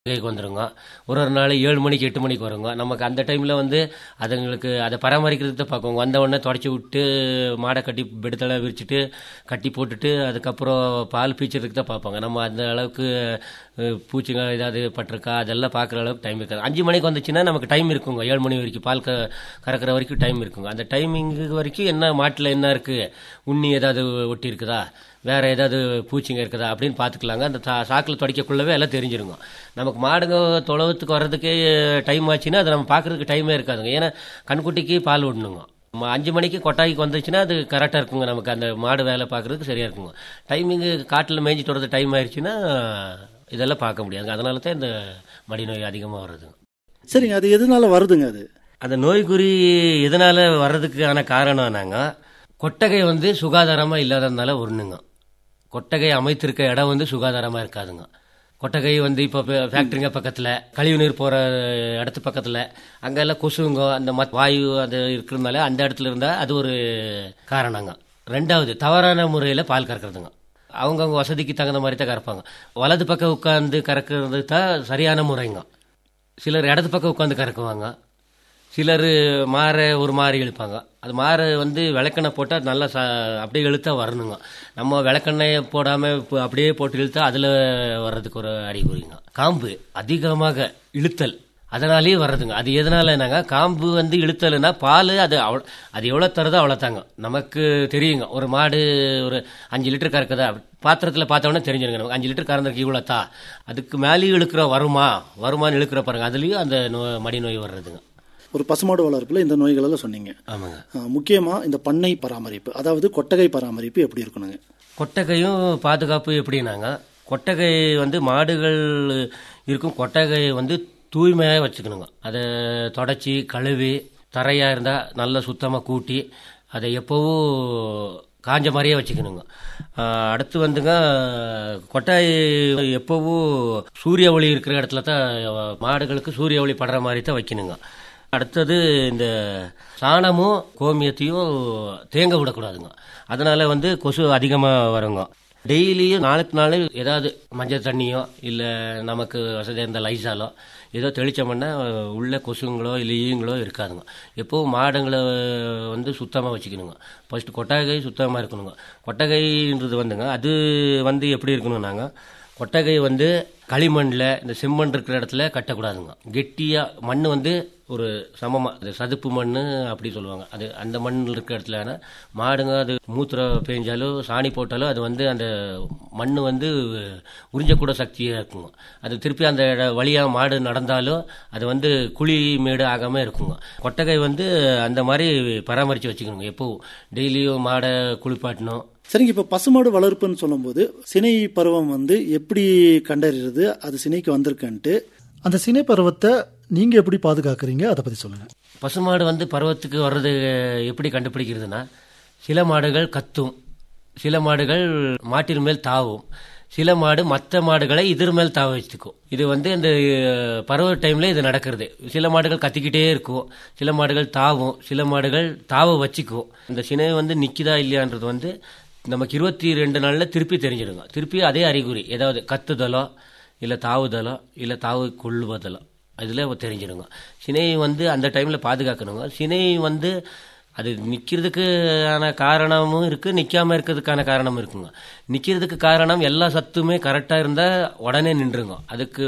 கைக்கு வந்துருங்க ஒரு ஒரு நாள் ஏழு மணிக்கு எட்டு மணிக்கு வருங்க நமக்கு அந்த டைமில் வந்து அதுங்களுக்கு அதை பராமரிக்கிறதுக்கு தான் பார்க்குவோங்க வந்த உடனே தொடச்சி விட்டு மாடை கட்டி பெடுத்தெல்லாம் விரிச்சிட்டு கட்டி போட்டுட்டு அதுக்கப்புறம் பால் பீச்சறதுக்கு தான் பார்ப்பாங்க நம்ம அந்த அளவுக்கு அஹ், பூச்சிங்க ஏதாவது பட்டிருக்கா அதெல்லாம் பார்க்குற அளவுக்கு டைம் இருக்காது அஞ்சு மணிக்கு வந்துச்சுன்னா நமக்கு டைம் இருக்குங்க ஏழு மணி வரைக்கும் பால் க கறக்கிற வரைக்கும் டைம் இருக்குங்க அந்த டைமிங்கு வரைக்கும் என்ன மாட்டில் என்ன இருக்குது உண்ணி ஏதாவது ஒட்டி இருக்குதா வேற ஏதாவது பூச்சிங்க இருக்குதா அப்படின்னு பார்த்துக்கலாங்க அந்த சா- சாக்கில் துடைக்கக்குள்ளவே எல்லாம் தெரிஞ்சிருங்க நமக்கு மாடுங்க தொழவத்துக்கு வர்றதுக்கு டைம் ஆச்சுன்னா அதை நம்ம பார்க்கறதுக்கு டைமே இருக்காதுங்க ஏன்னா கண்குட்டிக்கு பால் விடணுங்க ம- அஞ்சு மணிக்கு கொட்டாய்க்கு வந்துச்சுன்னா அது கரெக்டாக இருக்குங்க நமக்கு அந்த மாடு வேலை பார்க்கறதுக்கு சரியா இருக்குங்க டைமிங்கு காட்டில் மேய்ஞ்சிட்டு வரது டைம் ஆயிடுச்சுன்னா இதெல்லாம் பார்க்க முடியாதுங்க அதனால தான் இந்த மடி நோய் அதிகமாக வருதுங்க சரிங்க அது எதனால வருதுங்க அது அந்த நோய்க்குறி எதனால வர்றதுக்கான காரணம் நாங்கள் கொட்டகை வந்து சுகாதாரமாக இல்லாததுனால ஒன்றுங்க கொட்டகை அமைத்திருக்க இடம் வந்து சுகாதாரமாக இருக்காதுங்க கொட்டகை வந்து இப்போ ஃபேக்ட்ரிங்க பக்கத்தில் கழிவுநீர் போகிற இடத்து பக்கத்தில் அங்கெல்லாம் கொசுங்க அந்த மத் வாயு அது இருக்கிறதுனால அந்த இடத்துல இருந்தால் அது ஒரு காரணங்க ரெண்டாவது தவறான முறையில் பால் கறக்கிறதுங்க அவங்கவுங்க வசதிக்கு தகுந்த மாதிரி தான் கறப்பாங்க வலது பக்கம் உட்காந்து கறக்கிறது தான் சரியான முறைங்க சிலர் இடது பக்கம் உட்காந்து கறக்குவாங்க சிலர் மாற ஒரு மாறி இழுப்பாங்க அது மாற வந்து விளக்கெண்ணெய் போட்டால் நல்லா ச அப்படியே இழுத்தா வரணுங்க நம்ம விளக்கெண்ணெயை போடாமல் அப்படியே போட்டு இழுத்தா அதில் வர்றதுக்கு ஒரு அறிகுறிங்க காம்பு அதிகமாக இழுத்தல் அதனாலேயே வர்றதுங்க அது எதனாலனாங்க காம்பு வந்து இழுத்தல்னா பால் அது அவ்வளோ அது எவ்வளோ தருதோ அவ்வளோ தாங்க நமக்கு தெரியுங்க ஒரு மாடு ஒரு அஞ்சு லிட்டர் கறக்குதா பாத்திரத்தில் பார்த்தோன்னே தெரிஞ்சிருங்க நமக்கு அஞ்சு லிட்டர் கறந்துருக்கு இவ்வளோத்தா அதுக்கு மேலேயும் இழுக்கிற வருமா வருமான்னு இழுக்கிற பாருங்க அதுலேயும் அந்த நோ மடி நோய் வர்றதுங்க ஒரு பசுமாடு வளர்ப்புல இந்த நோய்கள் எல்லாம் சொன்னீங்க ஆமாங்க ஆ, முக்கியமா இந்த பண்ணை பராமரிப்பு அதாவது கொட்டகை பராமரிப்பு எப்படி இருக்கணுங்க கொட்டகையும் பாதுகாப்பு எப்படின்னாங்க கொட்டகை வந்து மாடுகள் இருக்கும் கொட்டகையை வந்து தூய்மையாக வச்சுக்கணுங்க அதை தொடச்சி கழுவி தரையாக இருந்தால் நல்லா சுத்தமாக கூட்டி அதை எப்போவும் காஞ்ச மாதிரியே வச்சுக்கணுங்க ஆஹ் அடுத்து வந்துங்க கொட்டாய் எப்போவும் சூரிய ஒளி இருக்கிற இடத்துல தான் மாடுகளுக்கு சூரிய ஒளி படுற மாதிரி தான் வைக்கணுங்க அடுத்தது இந்த சாணமும் கோமியத்தையும் தேங்க விடக்கூடாதுங்க அதனால வந்து கொசு அதிகமாக வருங்க டெய்லியும் நாளுக்கு நாள் ஏதாவது மஞ்சள் தண்ணியோ இல்லை நமக்கு வசதியாக இருந்த லைசாலோ ஏதோ தெளிச்சோம்னா உள்ள கொசுங்களோ இல்லை ஈங்களோ இருக்காதுங்க எப்போவும் மாடுங்களை வந்து சுத்தமாக வச்சுக்கணுங்க ஃபர்ஸ்ட் கொட்டகை சுத்தமாக இருக்கணுங்க கொட்டகைன்றது வந்துங்க அது வந்து எப்படி இருக்கணும்னாங்க கொட்டகை வந்து களிமண்ணில் இந்த செம்மண் இருக்கிற இடத்துல கட்டக்கூடாதுங்க கெட்டியாக மண் வந்து ஒரு சமமாக அது சதுப்பு மண் அப்படி சொல்லுவாங்க அது அந்த மண் இருக்கிற இடத்துல மாடுங்க அது மூத்திரம் பேஞ்சாலோ சாணி போட்டாலோ அது வந்து அந்த மண் வந்து உறிஞ்சக்கூட சக்தியாக இருக்குங்க அது திருப்பி அந்த இட- வழியா மாடு நடந்தாலும் அது வந்து குழி மேடு ஆகாமல் இருக்குங்க கொட்டகை வந்து அந்த மாதிரி பராமரித்து வச்சுக்கணுங்க எப்போவும் டெய்லியும் மாடை குளிப்பாட்டணும் சரிங்க இப்ப பசுமாடு வளர்ப்புன்னு சொல்லும்போது சினை பருவம் வந்து எப்படி கண்டறிறது அது சினைக்கு வந்திருக்குன்ட்டு அந்த சினை பருவத்தை நீங்க எப்படி பாதுகாக்கிறீங்க அதை பத்தி சொல்லுங்க பசுமாடு வந்து பருவத்துக்கு வர்றது எப்படி கண்டுபிடிக்கிறதுனா சில மாடுகள் கத்தும் சில மாடுகள் மாட்டின் மேல் தாவும் சில மாடு மற்ற மாடுகளை இதர் மேல் தாவ வச்சுக்கும் இது வந்து இந்த அஹ், பருவ டைம்ல இது நடக்கிறது சில மாடுகள் கத்திக்கிட்டே இருக்கும் சில மாடுகள் தாவும் சில மாடுகள் தாவ வச்சுக்கும் இந்த சினை வந்து நிக்குதா இல்லையான்றது வந்து நமக்கு இருபத்தி ரெண்டு நாள்ல திருப்பி தெரிஞ்சிடுங்க திருப்பி அதே அறிகுறி ஏதாவது கத்துதலோ இல்லை தாவுதலோ இல்லை தாவு கொள்ளுவதலோ அதில் தெரிஞ்சிடுங்க சினை வந்து அந்த டைமில் பாதுகாக்கணுங்க சினை வந்து அது நிற்கிறதுக்கான காரணமும் இருக்குது நிற்காம இருக்கிறதுக்கான காரணமும் இருக்குங்க நிற்கிறதுக்கு காரணம் எல்லா சத்துமே கரெக்டாக இருந்தால் உடனே நின்றுங்க அதுக்கு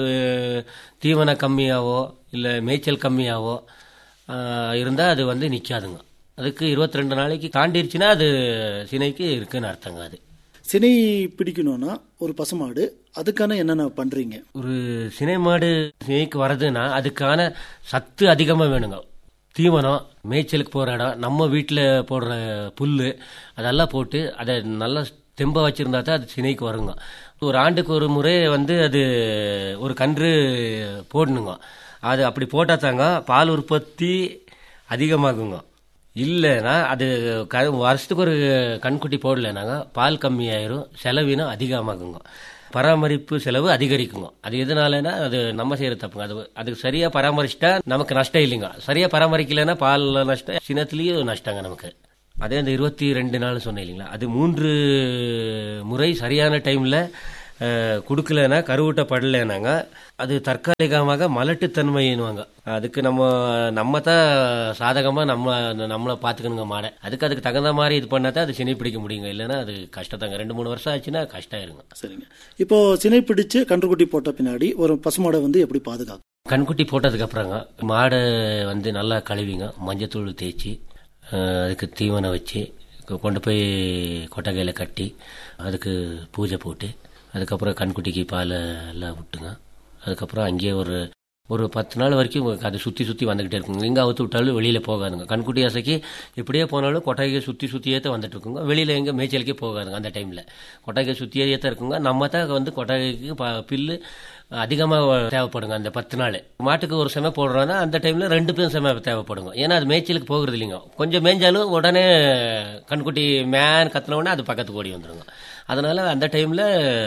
தீவனம் கம்மியாவோ இல்லை மேய்ச்சல் கம்மியாவோ இருந்தால் அது வந்து நிற்காதுங்க அதுக்கு இருபத்தி ரெண்டு நாளைக்கு தாண்டிருச்சுன்னா அது சினைக்கு இருக்குன்னு அர்த்தங்க அது சினை பிடிக்கணும்னா ஒரு பசுமாடு அதுக்கான என்னென்ன பண்றீங்க ஒரு சினை மாடு சினைக்கு வர்றதுன்னா அதுக்கான சத்து அதிகமாக வேணுங்க தீவனம் மேய்ச்சலுக்கு போகிற இடம் நம்ம வீட்டில் போடுற புல் அதெல்லாம் போட்டு அதை நல்லா தெம்ப வச்சுருந்தா தான் அது சினைக்கு வருங்க ஒரு ஆண்டுக்கு ஒரு முறை வந்து அது ஒரு கன்று போடணுங்க அது அப்படி போட்டால் தாங்க பால் உற்பத்தி அதிகமாகுங்க இல்லைன்னா அது க வருஷத்துக்கு ஒரு கண்குட்டி போடலைனாங்க பால் கம்மியாயிரும் செலவினம் அதிகமாகுங்க பராமரிப்பு செலவு அதிகரிக்குங்க அது எதனாலனா அது நம்ம செய்யற தப்புங்க அது அதுக்கு சரியா பராமரிச்சிட்டா நமக்கு நஷ்டம் இல்லைங்க சரியா பராமரிக்கலைன்னா பால் நஷ்டம் சின்னத்துலயும் நஷ்டங்க நமக்கு அதே அந்த இருபத்தி ரெண்டு நாள் சொன்னேன் இல்லைங்களா அது மூன்று முறை சரியான டைம்ல அஹ், கொடுக்கலனா கருவூட்டப்படலைனாங்க அது தற்காலிகமாக மலட்டுத்தன்மைன்னுவாங்க அதுக்கு நம்ம நம்ம தான் சாதகமாக நம்ம நம்மளை பார்த்துக்கணுங்க மாடை அதுக்கு அதுக்கு தகுந்த மாதிரி இது பண்ணால் தான் அது சினை பிடிக்க முடியுங்க இல்லைன்னா அது கஷ்டத்தாங்க ரெண்டு மூணு வருஷம் ஆச்சுன்னா கஷ்டம் ஆயிருங்க சரிங்க இப்போ சினை பிடிச்சு கன்றுக்குட்டி போட்ட பின்னாடி ஒரு பசுமாடை வந்து எப்படி பாதுகாக்கும் கண்குட்டி போட்டதுக்கு அப்புறங்க மாடை வந்து நல்லா கழுவிங்க மஞ்சத்தூள் தேய்ச்சி அஹ், அதுக்கு தீவனம் வச்சு கொ- கொண்டு போய் கொட்டகையில் கட்டி அதுக்கு பூஜை போட்டு அதுக்கப்புறம் கண்குட்டிக்கு பால் எல்லாம் விட்டுங்க அதுக்கப்புறம் அங்கேயே ஒரு ஒரு பத்து நாள் வரைக்கும் அது சுற்றி சுற்றி வந்துக்கிட்டே இருக்குங்க எங்கே அவுத்து விட்டாலும் வெளியில் போகாதுங்க கண்குட்டி அசைக்கு இப்படியே போனாலும் கொட்டகையை சுற்றி சுற்றியே தான் வந்துட்டு இருக்குங்க வெளியில் எங்கே மேய்ச்சலுக்கே போகாதுங்க அந்த டைமில் கொட்டகையை சுற்றியே தான் இருக்குங்க நம்ம தான் வந்து கொட்டகைக்கு ப பில்லு அதிகமாக தேவைப்படுங்க அந்த பத்து நாள் மாட்டுக்கு ஒரு செமை போடுறோன்னா அந்த டைமில் ரெண்டு பேரும் செமை தேவைப்படுங்க ஏன்னா அது மேய்ச்சலுக்கு போகிறது இல்லைங்க கொஞ்சம் மேய்ஞ்சாலும் உடனே கண்குட்டி மேன் கத்தின உடனே அது பக்கத்துக்கு ஓடி வந்துருங்க அதனால அந்த டைமில்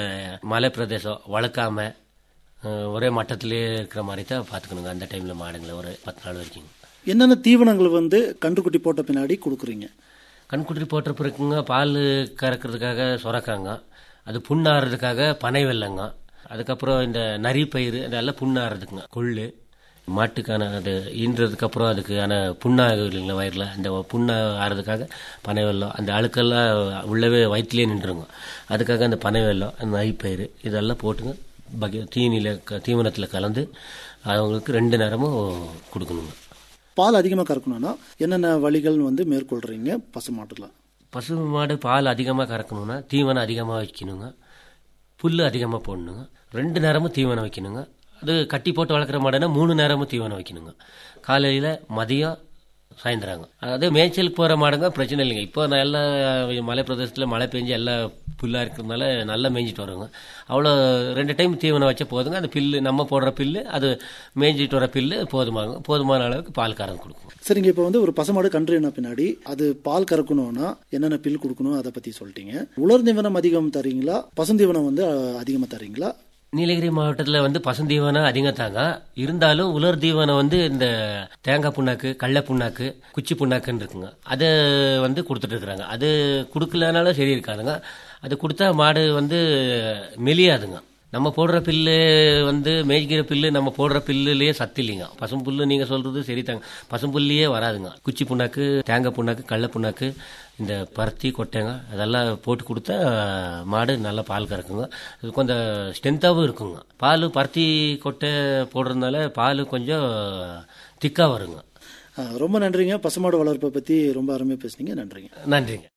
மலை பிரதேசம் வளர்க்காம அஹ், ஒரே மட்டத்திலே இருக்கிற மாதிரி தான் பார்த்துக்கணுங்க அந்த டைமில் மாடுங்களை ஒரு பத்து நாள் வரைக்கும் என்னென்ன தீவனங்கள் வந்து கன்றுக்குட்டி போட்ட பின்னாடி கொடுக்குறீங்க கண்குட்டி போட்ட பிறகுங்க பால் கறக்கிறதுக்காக சுரக்காங்க அது புண்ணாறதுக்காக பனை வெல்லங்க அதுக்கப்புறம் இந்த நரி பயிர் இதெல்லாம் புண்ணாறதுக்குங்க கொள்ளு மாட்டுக்கான அது ஈன்றதுக்கு அப்புறம் அதுக்கான புண்ணாகும் இல்லைங்களா வயிறில் அந்த புண்ணா ஆறதுக்காக பனை வெல்லம் அந்த அழுக்கெல்லாம் உள்ளவே வயிற்றுலேயே நின்றுங்க அதுக்காக அந்த பனை வெல்லம் அந்த நரிப்பயிறு இதெல்லாம் போட்டுங்க பகி தீனியில் க தீவனத்தில் கலந்து அவங்களுக்கு ரெண்டு நேரமும் கொடுக்கணுங்க பால் அதிகமாக கறக்கணும்னா என்னென்ன வழிகள் வந்து மேற்கொள்றீங்க பசுமாட்டில் பசு மாடு பால் அதிகமாக கறக்கணும்னா தீவனம் அதிகமாக வைக்கணுங்க புல் அதிகமாக போடணுங்க ரெண்டு நேரமும் தீவனம் வைக்கணுங்க அது கட்டி போட்டு வளர்க்குற மாடுனா மூணு நேரமும் தீவனம் வைக்கணுங்க காலையில் மதியம் சாயந்தராங்க அதே மேய்ச்சலுக்கு போகிற மாடுங்க பிரச்சனை இல்லைங்க இப்போ நல்லா மலை பிரதேசத்தில் மழை பெஞ்சு எல்லாம் புல்லாக இருக்கிறதுனால நல்லா மேய்ஞ்சிட்டு வருங்க அவ்வளோ ரெண்டு டைம் தீவனம் வச்சா போதுங்க அந்த பில்லு நம்ம போடுற பில்லு அது மேய்ஞ்சிட்டு வர பில்லு போதுமாங்க போதுமான அளவுக்கு பால் கறந்து கொடுக்கும் சரிங்க இப்போ வந்து ஒரு பசுமாடு கன்று என்ன பின்னாடி அது பால் கறக்கணும்னா என்னென்ன பில் கொடுக்கணும் அதை பற்றி சொல்லிட்டீங்க உலர் தீவனம் அதிகம் தரீங்களா பசுந்தீவனம் வந்து அதிகமாக தரீங்களா நீலகிரி மாவட்டத்தில் வந்து பசுந்தீவனம் அதிகம் தாங்க இருந்தாலும் உலர் தீவனம் வந்து இந்த தேங்காய் புண்ணாக்கு கடல புண்ணாக்கு குச்சி புண்ணாக்குன்னு இருக்குங்க அதை வந்து கொடுத்துட்டு இருக்கிறாங்க அது கொடுக்கலனாலும் சரி இருக்காதுங்க அது கொடுத்தா மாடு வந்து மெலியாதுங்க நம்ம போடுற பில்லு வந்து மேய்க்கிற பில்லு நம்ம போடுற பில்லுலயே சத்து இல்லைங்க பசும் புல்லு நீங்க சொல்றது சரி தாங்க பசும் புல்லையே வராதுங்க குச்சி புண்ணாக்கு தேங்காய் புண்ணாக்கு கடல புண்ணாக்கு இந்த பருத்தி கொட்டைங்க அதெல்லாம் போட்டு கொடுத்தா மாடு நல்லா பால் கறக்குங்க அது கொஞ்சம் ஸ்ட்ரென்த்தாகவும் இருக்குங்க பால் பருத்தி கொட்டை போடுறதுனால பால் கொஞ்சம் திக்காக வருங்க ஆ, ரொம்ப நன்றிங்க பசுமாடு வளர்ப்பை பற்றி ரொம்ப அருமையாக பேசுனீங்க நன்றிங்க நன்றிங்க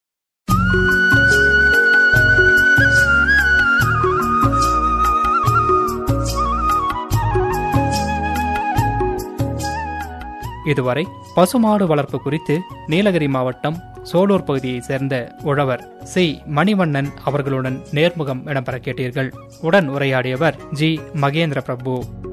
இதுவரை பசுமாடு வளர்ப்பு குறித்து நீலகிரி மாவட்டம் சோலூர் பகுதியைச் சேர்ந்த உழவர் சி மணிவண்ணன் அவர்களுடன் நேர்முகம் இடம்பெற கேட்டீர்கள் உடன் உரையாடியவர் ஜி மகேந்திர பிரபு